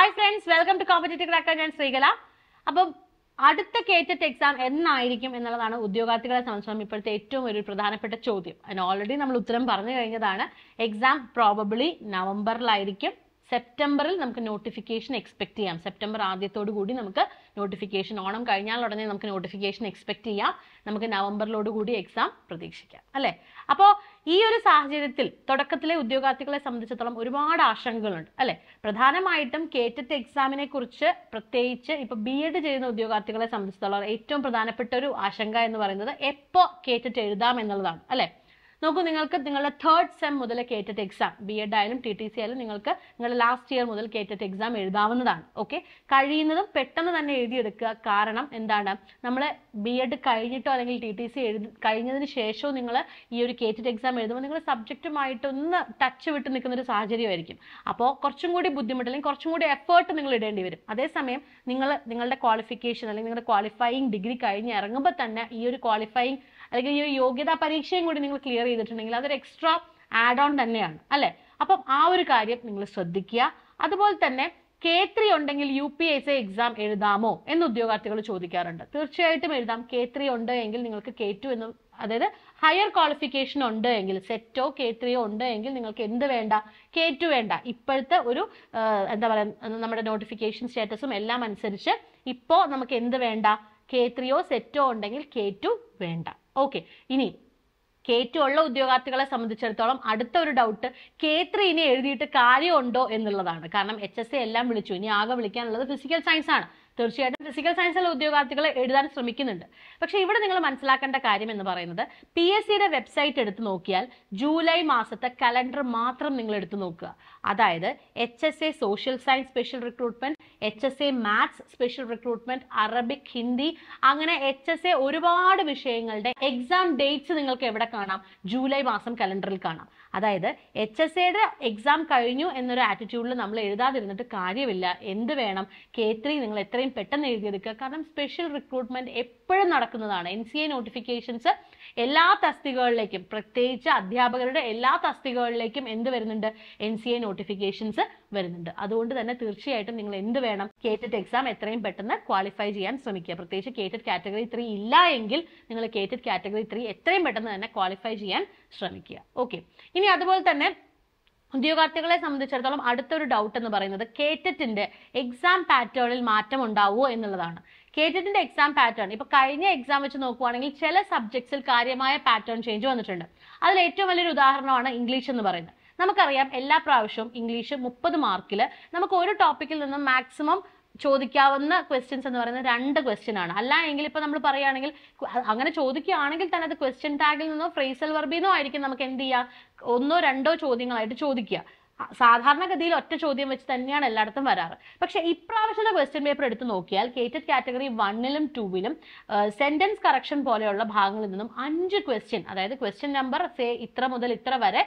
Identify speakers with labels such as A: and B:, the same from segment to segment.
A: hi friends welcome to competitive cracker ഞാൻ ശ്രീകല അപ്പം അടുത്ത കേറ്ററ്റ് എക്സാം എന്നായിരിക്കും എന്നുള്ളതാണ് ഉദ്യോഗാർത്ഥികളെ സംബന്ധിച്ചിടത്തോളം ഇപ്പോഴത്തെ ഏറ്റവും ഒരു പ്രധാനപ്പെട്ട ചോദ്യം അതിന് ഓൾറെഡി നമ്മൾ ഉത്തരം പറഞ്ഞു കഴിഞ്ഞതാണ് എക്സാം പ്രോബബിളി നവംബറിലായിരിക്കും സെപ്റ്റംബറിൽ നമുക്ക് നോട്ടിഫിക്കേഷൻ എക്സ്പെക്ട് ചെയ്യാം സെപ്റ്റംബർ ആദ്യത്തോടു കൂടി നമുക്ക് നോട്ടിഫിക്കേഷൻ ഓണം കഴിഞ്ഞാൽ ഉടനെ നമുക്ക് നോട്ടിഫിക്കേഷൻ എക്സ്പെക്ട് ചെയ്യാം നമുക്ക് നവംബറിലോട് കൂടി എക്സാം പ്രതീക്ഷിക്കാം അല്ലേ അപ്പോൾ ഈ ഒരു സാഹചര്യത്തിൽ തുടക്കത്തിലെ ഉദ്യോഗാർത്ഥികളെ സംബന്ധിച്ചിടത്തോളം ഒരുപാട് ആശങ്കകളുണ്ട് അല്ലെ പ്രധാനമായിട്ടും കേറ്ററ്റ് എക്സാമിനെ കുറിച്ച് പ്രത്യേകിച്ച് ഇപ്പൊ ബി എഡ് ചെയ്യുന്ന ഉദ്യോഗാർത്ഥികളെ സംബന്ധിച്ചിടത്തോളം ഏറ്റവും പ്രധാനപ്പെട്ട ഒരു ആശങ്ക എന്ന് പറയുന്നത് എപ്പോ കേറ്ററ്റ് എഴുതാം എന്നുള്ളതാണ് അല്ലെ നോക്കൂ നിങ്ങൾക്ക് നിങ്ങളുടെ തേർഡ് സെം മുതൽ കേറ്ററ്റ് എക്സാം ബി എഡ് ആയാലും ടി ടി സി ആയാലും നിങ്ങൾക്ക് നിങ്ങളുടെ ലാസ്റ്റ് ഇയർ മുതൽ കേറ്ററ്റ് എക്സാം എഴുതാവുന്നതാണ് ഓക്കെ കഴിയുന്നതും പെട്ടെന്ന് തന്നെ എഴുതിയെടുക്കുക കാരണം എന്താണ് നമ്മൾ ബി എഡ് കഴിഞ്ഞിട്ടോ അല്ലെങ്കിൽ ടി ടി സി എഴുതി കഴിഞ്ഞതിന് ശേഷവും നിങ്ങൾ ഈ ഒരു കേറ്ററ്റ് എക്സാം എഴുതുമ്പോൾ നിങ്ങൾ സബ്ജക്റ്റുമായിട്ട് ഒന്ന് ടച്ച് വിട്ട് നിൽക്കുന്ന ഒരു സാഹചര്യമായിരിക്കും അപ്പോൾ കുറച്ചും കൂടി ബുദ്ധിമുട്ട് അല്ലെങ്കിൽ കുറച്ചും കൂടി എഫേർട്ട് നിങ്ങൾ ഇടേണ്ടി വരും അതേസമയം നിങ്ങൾ നിങ്ങളുടെ ക്വാളിഫിക്കേഷൻ അല്ലെങ്കിൽ നിങ്ങളുടെ ക്വാളിഫയിങ് ഡിഗ്രി കഴിഞ്ഞ് ഇറങ്ങുമ്പോൾ തന്നെ ഈ ഒരു ക്വാളിഫയിങ് അല്ലെങ്കിൽ ഈ ഒരു യോഗ്യതാ പരീക്ഷയും കൂടി നിങ്ങൾ ക്ലിയർ ചെയ്തിട്ടുണ്ടെങ്കിൽ അതൊരു എക്സ്ട്രാ ആഡ് ഓൺ തന്നെയാണ് അല്ലെ അപ്പം ആ ഒരു കാര്യം നിങ്ങൾ ശ്രദ്ധിക്കുക അതുപോലെ തന്നെ കെ ത്രീ ഉണ്ടെങ്കിൽ യു പി എസ് എക്സാം എഴുതാമോ എന്ന് ഉദ്യോഗാർത്ഥികൾ ചോദിക്കാറുണ്ട് തീർച്ചയായിട്ടും എഴുതാം കെ ത്രീ ഉണ്ട് എങ്കിൽ നിങ്ങൾക്ക് കെ ടു എന്ന് അതായത് ഹയർ ക്വാളിഫിക്കേഷൻ ഉണ്ട് എങ്കിൽ സെറ്റോ കെ ത്രീയോ ഉണ്ട് എങ്കിൽ നിങ്ങൾക്ക് എന്ത് വേണ്ട കെ ടു വേണ്ട ഇപ്പോഴത്തെ ഒരു ആ, എന്താ പറയുക നമ്മുടെ നോട്ടിഫിക്കേഷൻ സ്റ്റാറ്റസും എല്ലാം അനുസരിച്ച് ഇപ്പോൾ നമുക്ക് എന്ത് വേണ്ട കെ ത്രീയോ സെറ്റോ ഉണ്ടെങ്കിൽ കെ ടു വേണ്ട ഓക്കെ ഇനി കെ ടു ഉള്ള ഉദ്യോഗാർത്ഥികളെ സംബന്ധിച്ചിടത്തോളം അടുത്ത ഒരു ഡൗട്ട് കെ ത്രീ ഇനി എഴുതിയിട്ട് കാര്യമുണ്ടോ എന്നുള്ളതാണ് കാരണം എച്ച് എസ് എ എല്ലാം വിളിച്ചു ഇനി ആകെ വിളിക്കാനുള്ളത് ഫിസിക്കൽ സയൻസ് ആണ് തീർച്ചയായിട്ടും ഫിസിക്കൽ സയൻസിലെ ഉദ്യോഗാർത്ഥികൾ എഴുതാൻ ശ്രമിക്കുന്നുണ്ട് പക്ഷേ ഇവിടെ നിങ്ങൾ മനസ്സിലാക്കേണ്ട കാര്യം എന്ന് പറയുന്നത് പി എസ് സിയുടെ വെബ്സൈറ്റ് എടുത്ത് നോക്കിയാൽ ജൂലൈ മാസത്തെ കലണ്ടർ മാത്രം നിങ്ങൾ എടുത്തു നോക്കുക അതായത് H S A social science special recruitment H S A maths special recruitment Arabic Hindi അങ്ങനെ എച്ച് എസ് എ ഒരുപാട് വിഷയങ്ങളുടെ എക്സാം ഡേറ്റ്സ് നിങ്ങൾക്ക് എവിടെ കാണാം ജൂലൈ മാസം കലണ്ടറിൽ കാണാം അതായത് എച്ച് എസ് എയുടെ എക്സാം കഴിഞ്ഞു എന്നൊരു ആറ്റിറ്റ്യൂഡിൽ നമ്മൾ എഴുതാതിരുന്നിട്ട് കാര്യമില്ല എന്ത് വേണം കെ ത്രീ നിങ്ങൾ എത്രയും പെട്ടെന്ന് എഴുതിയെടുക്കുക കാരണം സ്പെഷ്യൽ റിക്രൂട്ട്മെന്റ് എപ്പോഴും നടക്കുന്നതാണ് എൻ സി എ നോട്ടിഫിക്കേഷൻസ് എല്ലാ തസ്തികകളിലേക്കും പ്രത്യേകിച്ച് അധ്യാപകരുടെ എല്ലാ തസ്തികകളിലേക്കും എന്ത് വരുന്നുണ്ട് എൻ സി എ നോട്ടിഫിക്കേഷൻസ് വരുന്നുണ്ട് അതുകൊണ്ട് തന്നെ തീർച്ചയായിട്ടും നിങ്ങൾ എന്ത് വേണം കേറ്ററ്റ് എക്സാം എത്രയും പെട്ടെന്ന് ക്വാളിഫൈ ചെയ്യാൻ ശ്രമിക്കുക പ്രത്യേകിച്ച് കേറ്ററ്റ് കാറ്റഗറി ത്രീ ഇല്ല എങ്കിൽ നിങ്ങൾ കേറ്ററ്റ് കാറ്റഗറി ത്രീ എത്രയും പെട്ടെന്ന് തന്നെ ക്വാളിഫൈ ചെയ്യാൻ ശ്രമിക്കുക ഓക്കെ ഇനി അതുപോലെ തന്നെ ഉദ്യോഗാർത്ഥികളെ സംബന്ധിച്ചിടത്തോളം അടുത്തൊരു ഡൗട്ട് എന്ന് പറയുന്നത് കേറ്ററ്റിന്റെ എക്സാം പാറ്റേണിൽ മാറ്റം ഉണ്ടാവുമോ എന്നുള്ളതാണ് കേറ്ററ്റിന്റെ എക്സാം പാറ്റേൺ ഇപ്പൊ കഴിഞ്ഞ എക്സാം വെച്ച് നോക്കുവാണെങ്കിൽ ചില സബ്ജക്ട്സിൽ കാര്യമായ പാറ്റേൺ ചേഞ്ച് വന്നിട്ടുണ്ട് അതിൽ ഏറ്റവും വലിയൊരു ഉദാഹരണമാണ് ഇംഗ്ലീഷ് എന്ന് പറയുന്നത് നമുക്കറിയാം എല്ലാ പ്രാവശ്യവും ഇംഗ്ലീഷ് മുപ്പത് മാർക്കിൽ നമുക്ക് ഒരു ടോപ്പിക്കിൽ നിന്നും മാക്സിമം ചോദിക്കാവുന്ന ക്വസ്റ്റ്യൻസ് എന്ന് പറയുന്നത് രണ്ട് ക്വസ്റ്റ്യൻ ആണ് അല്ല എങ്കിൽ ഇപ്പൊ നമ്മൾ പറയുകയാണെങ്കിൽ കു- അ- അങ്ങനെ ചോദിക്കുകയാണെങ്കിൽ തന്നെ അത് ക്വസ്റ്റ്യൻ ടാഗിൽ നിന്നോ ഫ്രേസൽ വർബിന്നോ ആയിരിക്കും നമുക്ക് എന്ത് ചെയ്യുക ഒന്നോ രണ്ടോ ചോദ്യങ്ങളായിട്ട് ചോദിക്കുക അ- സാധാരണഗതിയിൽ ഒറ്റ ചോദ്യം വെച്ച് തന്നെയാണ് എല്ലായിടത്തും വരാറ് പക്ഷെ ഇപ്രാവശ്യത്തെ ക്വസ്റ്റ്യൻ പേപ്പർ എടുത്ത് നോക്കിയാൽ കേറ്റഡ് കാറ്റഗറി വണ്ണിലും ടൂവിലും സെന്റൻസ് കറക്ഷൻ പോലെയുള്ള ഭാഗങ്ങളിൽ നിന്നും അഞ്ച് ക്വസ്റ്റ്യൻ അതായത് ക്വസ്റ്റ്യൻ നമ്പർ സേ ഇത്ര മുതൽ ഇത്ര വരെ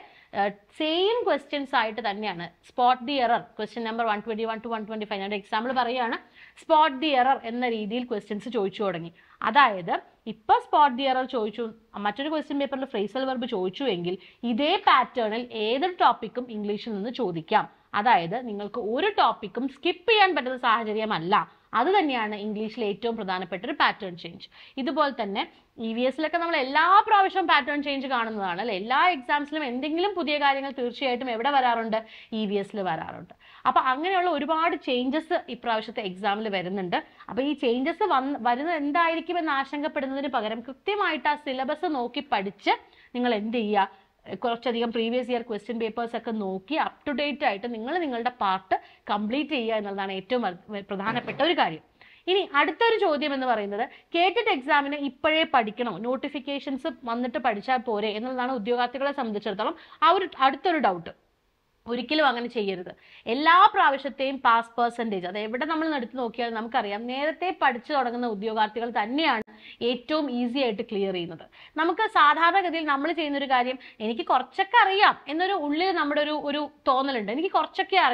A: സെയിം ക്വസ്റ്റ്യൻസ് ആയിട്ട് തന്നെയാണ് spot the error question number one twenty one two one twenty five ഞാൻ എക്സാമ്പിൾ പറയുകയാണ് സ്പോട്ട് ദി എറർ എന്ന രീതിയിൽ ക്വസ്റ്റ്യൻസ് ചോദിച്ചു തുടങ്ങി അതായത് ഇപ്പൊ സ്പോട്ട് ദി എറർ ചോദിച്ചു മറ്റൊരു ക്വസ്റ്റ്യൻ പേപ്പറിൽ ഫ്രേസൽ വെർബ് ചോദിച്ചു എങ്കിൽ ഇതേ പാറ്റേണിൽ ഏതൊരു ടോപ്പിക്കും ഇംഗ്ലീഷിൽ നിന്ന് ചോദിക്കാം അതായത് നിങ്ങൾക്ക് ഒരു ടോപ്പിക്കും സ്കിപ്പ് ചെയ്യാൻ പറ്റുന്ന സാഹചര്യമല്ല അത് തന്നെയാണ് ഇംഗ്ലീഷിലെ ഏറ്റവും പ്രധാനപ്പെട്ട ഒരു പാറ്റേൺ ചേഞ്ച് ഇതുപോലെ തന്നെ ഇ വി എസിലൊക്കെ നമ്മൾ എല്ലാ പ്രാവശ്യവും പാറ്റേൺ ചേഞ്ച് കാണുന്നതാണ് അല്ലെ എല്ലാ എക്സാംസിലും എന്തെങ്കിലും പുതിയ കാര്യങ്ങൾ തീർച്ചയായിട്ടും എവിടെ വരാറുണ്ട് ഇ വി എസിൽ വരാറുണ്ട് അപ്പൊ അങ്ങനെയുള്ള ഒരുപാട് ചേഞ്ചസ് ഇപ്രാവശ്യത്തെ എക്സാമിൽ വരുന്നുണ്ട് അപ്പൊ ഈ ചേഞ്ചസ് വന്ന് വരുന്നത് എന്തായിരിക്കും എന്ന് ആശങ്കപ്പെടുന്നതിന് പകരം കൃത്യമായിട്ട് ആ സിലബസ് നോക്കി പഠിച്ച് നിങ്ങൾ എന്ത് ചെയ്യുക എഹ് കുറച്ചധികം പ്രീവിയസ് ഇയർ ക്വസ്റ്റ്യൻ പേപ്പേഴ്സ് ഒക്കെ നോക്കി അപ് ടു ഡേറ്റ് ആയിട്ട് നിങ്ങൾ നിങ്ങളുടെ പാർട്ട് കംപ്ലീറ്റ് ചെയ്യുക എന്നുള്ളതാണ് ഏറ്റവും വ- പ്രധാനപ്പെട്ട ഒരു കാര്യം ഇനി അടുത്തൊരു ചോദ്യം എന്ന് പറയുന്നത് കേറ്റഡ് എക്സാമിന് ഇപ്പോഴേ പഠിക്കണോ നോട്ടിഫിക്കേഷൻസ് വന്നിട്ട് പഠിച്ചാൽ പോരെ എന്നുള്ളതാണ് ഉദ്യോഗാർത്ഥികളെ സംബന്ധിച്ചിടത്തോളം ആ ഒരു അടുത്തൊരു ഡൗട്ട് ഒരിക്കലും അങ്ങനെ ചെയ്യരുത് എല്ലാ പ്രാവശ്യത്തെയും പാസ് പെർസെൻറ്റേജ് അത് എവിടെ നമ്മൾ എടുത്ത് നോക്കിയാൽ നമുക്കറിയാം നേരത്തെ പഠിച്ചു തുടങ്ങുന്ന ഉദ്യോഗാർത്ഥികൾ തന്നെയാണ് ഏറ്റവും ഈസി ആയിട്ട് ക്ലിയർ ചെയ്യുന്നത് നമുക്ക് സാധാരണഗതിയിൽ നമ്മൾ ചെയ്യുന്ന ഒരു കാര്യം എനിക്ക് കുറച്ചൊക്കെ അറിയാം എന്നൊരു ഉള്ളിൽ നമ്മുടെ ഒരു ഒരു തോന്നലുണ്ട് എനിക്ക് കുറച്ചൊക്കെ അറിയാം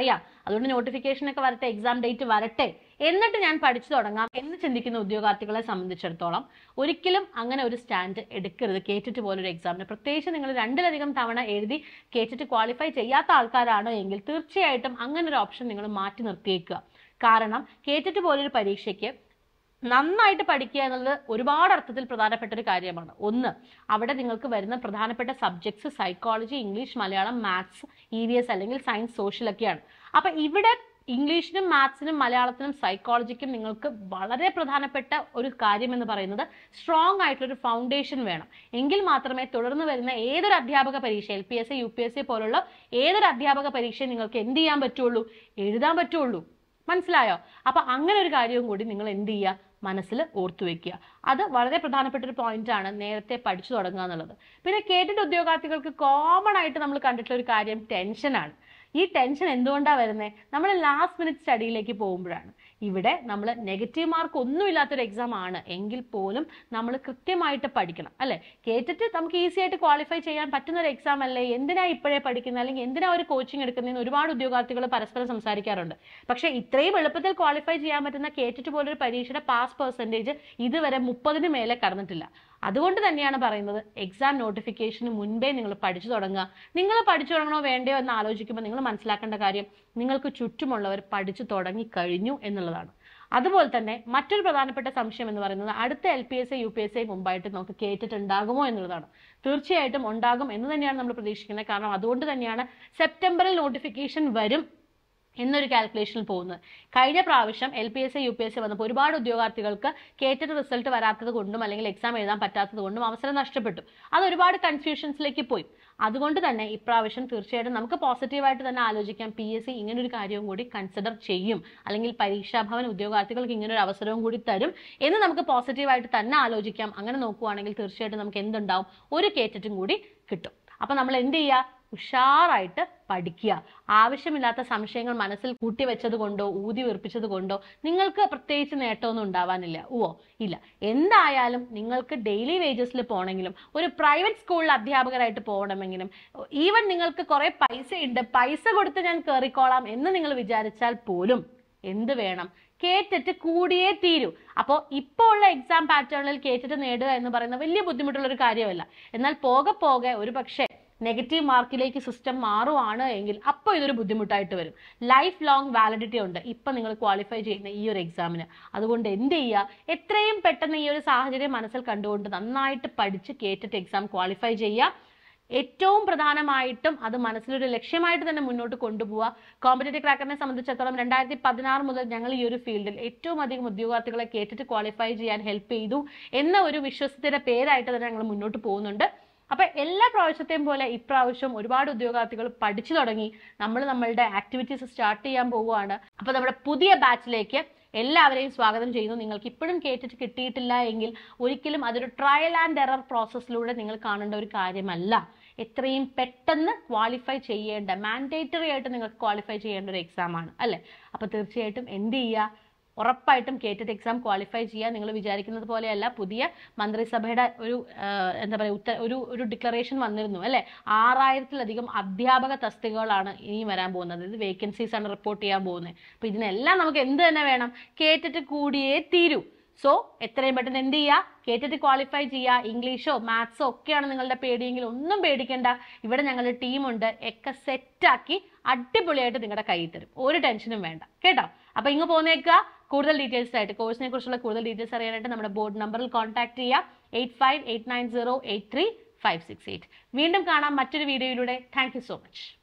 A: അതുകൊണ്ട് നോട്ടിഫിക്കേഷൻ ഒക്കെ വരട്ടെ എക്സാം ഡേറ്റ് വരട്ടെ എന്നിട്ട് ഞാൻ പഠിച്ചു തുടങ്ങാം എന്ന് ചിന്തിക്കുന്ന ഉദ്യോഗാർത്ഥികളെ സംബന്ധിച്ചിടത്തോളം ഒരിക്കലും അങ്ങനെ ഒരു സ്റ്റാൻഡ് എടുക്കരുത് കേറ്റിട്ട് പോലൊരു എക്സാമിന് പ്രത്യേകിച്ച് നിങ്ങൾ രണ്ടിലധികം തവണ എഴുതി കേറ്റിട്ട് ക്വാളിഫൈ ചെയ്യാത്ത ആൾക്കാരാണോ എങ്കിൽ തീർച്ചയായിട്ടും അങ്ങനെ ഒരു ഓപ്ഷൻ നിങ്ങൾ മാറ്റി നിർത്തിയേക്കുക കാരണം കേറ്റിട്ട് പോലൊരു പരീക്ഷയ്ക്ക് നന്നായിട്ട് പഠിക്കുക എന്നുള്ളത് ഒരുപാട് അർത്ഥത്തിൽ പ്രധാനപ്പെട്ട ഒരു കാര്യമാണ് ഒന്ന് അവിടെ നിങ്ങൾക്ക് വരുന്ന പ്രധാനപ്പെട്ട subjects psychology English Malayalam maths E V S അല്ലെങ്കിൽ സയൻസ് സോഷ്യൽ ഒക്കെയാണ് അപ്പൊ ഇവിടെ ഇംഗ്ലീഷിനും മാത്സിനും മലയാളത്തിനും സൈക്കോളജിക്കും നിങ്ങൾക്ക് വളരെ പ്രധാനപ്പെട്ട ഒരു കാര്യം എന്ന് പറയുന്നത് സ്ട്രോങ് ആയിട്ടുള്ള ഒരു ഫൗണ്ടേഷൻ വേണം എങ്കിൽ മാത്രമേ തുടർന്ന് വരുന്ന ഏതൊരു അധ്യാപക പരീക്ഷ L P S C U P S C പോലുള്ള ഏതൊരു അധ്യാപക പരീക്ഷയും നിങ്ങൾക്ക് എന്ത് ചെയ്യാൻ പറ്റുള്ളൂ എഴുതാൻ പറ്റുള്ളൂ മനസ്സിലായോ അപ്പൊ അങ്ങനെ ഒരു കാര്യവും കൂടി നിങ്ങൾ എന്ത് ചെയ്യുക മനസ്സിൽ ഓർത്തു വെക്കുക അത് വളരെ പ്രധാനപ്പെട്ട ഒരു പോയിന്റ് ആണ് നേരത്തെ പഠിച്ചു തുടങ്ങുക എന്നുള്ളത് പിന്നെ കേട്ടിട്ട് ഉദ്യോഗാർത്ഥികൾക്ക് കോമൺ ആയിട്ട് നമ്മൾ കണ്ടിട്ടുള്ള ഒരു കാര്യം ടെൻഷനാണ് ഈ ടെൻഷൻ എന്തുകൊണ്ടാണ് വരുന്നത് നമ്മൾ ലാസ്റ്റ് മിനിറ്റ് സ്റ്റഡിയിലേക്ക് പോകുമ്പോഴാണ് ഇവിടെ നമ്മൾ നെഗറ്റീവ് മാർക്ക് ഒന്നുമില്ലാത്തൊരു എക്സാം ആണ് എങ്കിൽ പോലും നമ്മൾ കൃത്യമായിട്ട് പഠിക്കണം അല്ലെ കേട്ടിട്ട് നമുക്ക് ഈസി ആയിട്ട് ക്വാളിഫൈ ചെയ്യാൻ പറ്റുന്ന ഒരു എക്സാം അല്ലേ എന്തിനാ ഇപ്പോഴേ പഠിക്കുന്നത് അല്ലെങ്കിൽ എന്തിനാ ഒരു കോച്ചിങ് എടുക്കുന്നതെന്ന് ഒരുപാട് ഉദ്യോഗാർത്ഥികൾ പരസ്പരം സംസാരിക്കാറുണ്ട് പക്ഷേ ഇത്രയും എളുപ്പത്തിൽ ക്വാളിഫൈ ചെയ്യാൻ പറ്റുന്ന കേട്ടിട്ട് പോലൊരു പരീക്ഷയുടെ പാസ് പെർസെൻറ്റേജ് ഇതുവരെ മുപ്പതിന് മേലെ കടന്നിട്ടില്ല അതുകൊണ്ട് തന്നെയാണ് പറയുന്നത് എക്സാം നോട്ടിഫിക്കേഷന് മുൻപേ നിങ്ങൾ പഠിച്ചു തുടങ്ങുക നിങ്ങൾ പഠിച്ചു തുടങ്ങണോ വേണ്ടയോ എന്ന് ആലോചിക്കുമ്പോൾ നിങ്ങൾ മനസ്സിലാക്കേണ്ട കാര്യം നിങ്ങൾക്ക് ചുറ്റുമുള്ളവർ പഠിച്ചു തുടങ്ങി കഴിഞ്ഞു എന്നുള്ളതാണ് അതുപോലെ തന്നെ മറ്റൊരു പ്രധാനപ്പെട്ട സംശയം എന്ന് പറയുന്നത് അടുത്ത L P S I U P S I മുമ്പായിട്ട് നമുക്ക് കേട്ടിട്ടുണ്ടാകുമോ എന്നുള്ളതാണ് തീർച്ചയായിട്ടും ഉണ്ടാകും എന്ന് തന്നെയാണ് നമ്മൾ പ്രതീക്ഷിക്കുന്നത് കാരണം അതുകൊണ്ട് തന്നെയാണ് സെപ്റ്റംബറിൽ നോട്ടിഫിക്കേഷൻ വരും എന്നൊരു കാൽക്കുലേഷനിൽ പോകുന്നത് കഴിഞ്ഞ പ്രാവശ്യം L P S C U P S C വന്നപ്പോൾ ഒരുപാട് ഉദ്യോഗാർത്ഥികൾക്ക് കേട്ടിട്ട് റിസൾട്ട് വരാത്തത് കൊണ്ടും അല്ലെങ്കിൽ എക്സാം എഴുതാൻ പറ്റാത്തത് കൊണ്ടും അവസരം നഷ്ടപ്പെട്ടു അത് ഒരുപാട് കൺഫ്യൂഷൻസിലേക്ക് പോയി അതുകൊണ്ട് തന്നെ ഇപ്രാവശ്യം തീർച്ചയായിട്ടും നമുക്ക് പോസിറ്റീവായിട്ട് തന്നെ ആലോചിക്കാം പി എസ് സി ഇങ്ങനെ ഒരു കാര്യവും കൂടി കൺസിഡർ ചെയ്യും അല്ലെങ്കിൽ പരീക്ഷാഭവൻ ഉദ്യോഗാർത്ഥികൾക്ക് ഇങ്ങനെ ഒരു അവസരവും കൂടി തരും എന്ന് നമുക്ക് പോസിറ്റീവായിട്ട് തന്നെ ആലോചിക്കാം അങ്ങനെ നോക്കുവാണെങ്കിൽ തീർച്ചയായിട്ടും നമുക്ക് എന്തുണ്ടാവും ഒരു കേറ്ററ്റും കൂടി കിട്ടും അപ്പൊ നമ്മൾ എന്ത് ചെയ്യുക ഉഷാറായിട്ട് പഠിക്കുക ആവശ്യമില്ലാത്ത സംശയങ്ങൾ മനസ്സിൽ കൂട്ടിവെച്ചത് കൊണ്ടോ ഊതി വീർപ്പിച്ചത് കൊണ്ടോ നിങ്ങൾക്ക് പ്രത്യേകിച്ച് നേട്ടമൊന്നും ഉണ്ടാവാനില്ല ഓ ഇല്ല എന്തായാലും നിങ്ങൾക്ക് ഡെയിലി വേജസിൽ പോകണമെങ്കിലും ഒരു പ്രൈവറ്റ് സ്കൂളിൽ അധ്യാപകരായിട്ട് പോകണമെങ്കിലും ഈവൻ നിങ്ങൾക്ക് കുറെ പൈസ ഉണ്ട് പൈസ കൊടുത്ത് ഞാൻ കയറിക്കോളാം എന്ന് നിങ്ങൾ വിചാരിച്ചാൽ പോലും എന്ത് വേണം കേട്ടിട്ട് കൂടിയേ തീരൂ അപ്പോൾ ഇപ്പോൾ ഉള്ള എക്സാം പാറ്റേണിൽ കേട്ടിട്ട് നേടുക എന്ന് പറയുന്ന വലിയ ബുദ്ധിമുട്ടുള്ള ഒരു കാര്യമല്ല എന്നാൽ പോകെ പോകെ ഒരു പക്ഷേ നെഗറ്റീവ് മാർക്കിലേക്ക് സിസ്റ്റം മാറുവാണ് എങ്കിൽ അപ്പോൾ ഇതൊരു ബുദ്ധിമുട്ടായിട്ട് വരും ലൈഫ് ലോങ് വാലിഡിറ്റി ഉണ്ട് ഇപ്പം നിങ്ങൾ ക്വാളിഫൈ ചെയ്യുന്ന ഈ ഒരു എക്സാമിന് അതുകൊണ്ട് എന്ത് ചെയ്യുക എത്രയും പെട്ടെന്ന് ഈ ഒരു സാഹചര്യം മനസ്സിൽ കണ്ടുകൊണ്ട് നന്നായിട്ട് പഠിച്ച് കേട്ടിട്ട് എക്സാം ക്വാളിഫൈ ചെയ്യുക ഏറ്റവും പ്രധാനമായിട്ടും അത് മനസ്സിലൊരു ലക്ഷ്യമായിട്ട് തന്നെ മുന്നോട്ട് കൊണ്ടുപോവുക കോമ്പറ്റേറ്റീവ് ക്രാക്കറിനെ സംബന്ധിച്ചിടത്തോളം രണ്ടായിരത്തി പതിനാറ് മുതൽ ഞങ്ങൾ ഈ ഒരു ഫീൽഡിൽ ഏറ്റവും അധികം ഉദ്യോഗാർത്ഥികളെ കേട്ടിട്ട് ക്വാളിഫൈ ചെയ്യാൻ ഹെൽപ്പ് ചെയ്തു എന്ന ഒരു വിശ്വസത്തിന്റെ പേരായിട്ട് തന്നെ ഞങ്ങൾ മുന്നോട്ട് പോകുന്നുണ്ട് അപ്പൊ എല്ലാ പ്രാവശ്യത്തെയും പോലെ ഇപ്രാവശ്യം ഒരുപാട് ഉദ്യോഗാർത്ഥികൾ പഠിച്ചു തുടങ്ങി നമ്മൾ നമ്മളുടെ ആക്ടിവിറ്റീസ് സ്റ്റാർട്ട് ചെയ്യാൻ പോവുകയാണ് അപ്പൊ നമ്മുടെ പുതിയ ബാച്ചിലേക്ക് എല്ലാവരെയും സ്വാഗതം ചെയ്യുന്നു നിങ്ങൾക്ക് ഇപ്പോഴും കേട്ടിട്ട് കിട്ടിയിട്ടില്ല എങ്കിൽ ഒരിക്കലും അതൊരു ട്രയൽ ആൻഡ് എറർ പ്രോസസ്സിലൂടെ നിങ്ങൾ കാണേണ്ട ഒരു കാര്യമല്ല എത്രയും പെട്ടെന്ന് ക്വാളിഫൈ ചെയ്യേണ്ട മാൻഡേറ്ററി ആയിട്ട് നിങ്ങൾക്ക് ക്വാളിഫൈ ചെയ്യേണ്ട ഒരു എക്സാം ആണ് അല്ലെ അപ്പൊ തീർച്ചയായിട്ടും എന്ത് ചെയ്യുക ഉറപ്പായിട്ടും കേറ്ററ്റ് എക്സാം ക്വാളിഫൈ ചെയ്യാൻ നിങ്ങൾ വിചാരിക്കുന്നത് പോലെയല്ല പുതിയ മന്ത്രിസഭയുടെ ഒരു ആ, എന്താ പറയുക ഉത്ത ഒരു ഒരു ഡിക്ലറേഷൻ വന്നിരുന്നു അല്ലെ ആറായിരത്തിലധികം അധ്യാപക തസ്തികകളാണ് ഇനി വരാൻ പോകുന്നത് ഇത് വേക്കൻസീസ് ആണ് റിപ്പോർട്ട് ചെയ്യാൻ പോകുന്നത് അപ്പൊ ഇതിനെല്ലാം നമുക്ക് എന്ത് തന്നെ വേണം കേട്ടിട്ട് കൂടിയേ തീരൂ സോ എത്രയും പെട്ടെന്ന് എന്ത് ചെയ്യുക കേട്ടിട്ട് ക്വാളിഫൈ ചെയ്യുക ഇംഗ്ലീഷോ മാത്സോ ഒക്കെയാണ് നിങ്ങളുടെ പേടിയെങ്കിൽ ഒന്നും പേടിക്കേണ്ട ഇവിടെ ഞങ്ങളുടെ ടീമുണ്ട് ഒക്കെ സെറ്റാക്കി അടിപൊളിയായിട്ട് നിങ്ങളുടെ കയ്യിൽ തരും ഒരു ടെൻഷനും വേണ്ട കേട്ടോ അപ്പൊ ഇങ്ങ് പോന്നേക്കുക കൂടുതൽ ഡീറ്റെയിൽസ് ആയിട്ട് കോഴ്സിനെ കുറിച്ചുള്ള കൂടുതൽ ഡീറ്റെയിൽസ് അറിയാനായിട്ട് നമ്മുടെ ബോർഡ് നമ്പറിൽ കോൺടാക്ട് ചെയ്യുക eight five eight nine zero eight three five six eight വീണ്ടും കാണാം മറ്റൊരു വീഡിയോയിലൂടെ താങ്ക് യു സോ മച്ച്